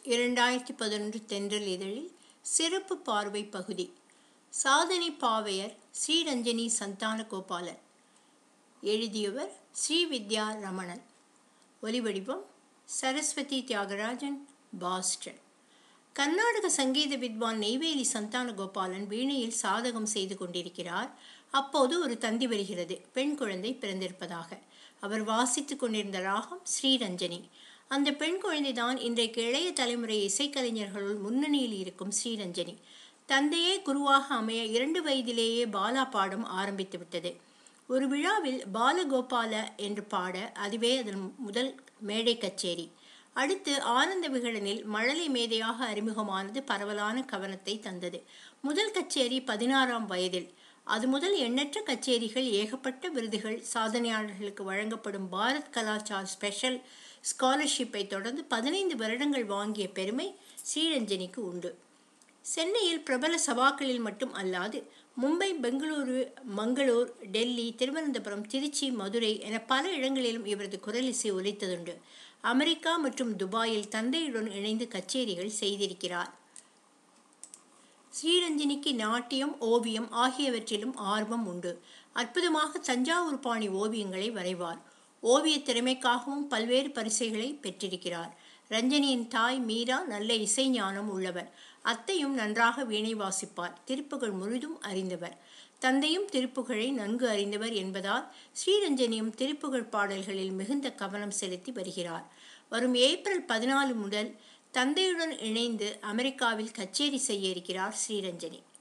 இரண்டாயிரத்தி பதினொன்று தென்றல் இதழில் சிறப்பு பார்வை பகுதி சாதனை பாவையர் ஸ்ரீரஞ்சனி சந்தான கோபாலன் எழுதியவர் ஸ்ரீ வித்யா ரமணன் ஒலிவடிவம் சரஸ்வதி தியாகராஜன் பாஸ்டன் கர்நாடக சங்கீத வித்வான் நெய்வேலி சந்தான கோபாலன் வீணையில் சாதகம் செய்து கொண்டிருக்கிறார் அப்போது ஒரு தந்தி வருகிறது பெண் குழந்தை பிறந்திருப்பதாக அவர் வாசித்துக் கொண்டிருந்த ராகம் ஸ்ரீரஞ்சனி அந்த பெண் குழந்தைதான் இன்றைக்கு இளைய தலைமுறை இசைக்கலைஞர்களுள் முன்னணியில் இருக்கும் ஸ்ரீரஞ்சனி தந்தையே குருவாக அமைய இரண்டு வயதிலேயே பாலா பாடம் ஆரம்பித்து விட்டது ஒரு விழாவில் பாலகோபால என்று பாட அதுவே அதன் முதல் மேடை கச்சேரி அடுத்து ஆனந்த விகடனில் மழலை மேதையாக அறிமுகமானது பரவலான கவனத்தை தந்தது முதல் கச்சேரி பதினாறாம் வயதில் அது முதல் எண்ணற்ற கச்சேரிகள் ஏகப்பட்ட விருதுகள் சாதனையாளர்களுக்கு வழங்கப்படும் பாரத் கலாச்சார் ஸ்பெஷல் ஸ்காலர்ஷிப்பை தொடர்ந்து பதினைந்து வருடங்கள் வாங்கிய பெருமை ஸ்ரீரஞ்சனிக்கு உண்டு சென்னையில் பிரபல சபாக்களில் மட்டும் அல்லாது மும்பை பெங்களூரு மங்களூர் டெல்லி திருவனந்தபுரம் திருச்சி மதுரை என பல இடங்களிலும் இவரது குரல் இசை ஒலித்ததுண்டு அமெரிக்கா மற்றும் துபாயில் தந்தையுடன் இணைந்து கச்சேரிகள் செய்திருக்கிறார் ஸ்ரீரஞ்சனிக்கு நாட்டியம் ஓவியம் ஆகியவற்றிலும் ஆர்வம் உண்டு அற்புதமாக தஞ்சாவூர் பாணி ஓவியங்களை வரைவார் ஓவிய திறமைக்காகவும் பல்வேறு பரிசைகளை பெற்றிருக்கிறார் ரஞ்சனியின் தாய் மீரா நல்ல இசை ஞானம் உள்ளவர் அத்தையும் நன்றாக வீணை வாசிப்பார் திருப்புகள் முழுதும் அறிந்தவர் தந்தையும் திருப்புகழை நன்கு அறிந்தவர் என்பதால் ஸ்ரீரஞ்சனியும் திருப்புகழ் பாடல்களில் மிகுந்த கவனம் செலுத்தி வருகிறார் வரும் ஏப்ரல் பதினாலு முதல் தந்தையுடன் இணைந்து அமெரிக்காவில் கச்சேரி செய்ய இருக்கிறார் ஸ்ரீரஞ்சனி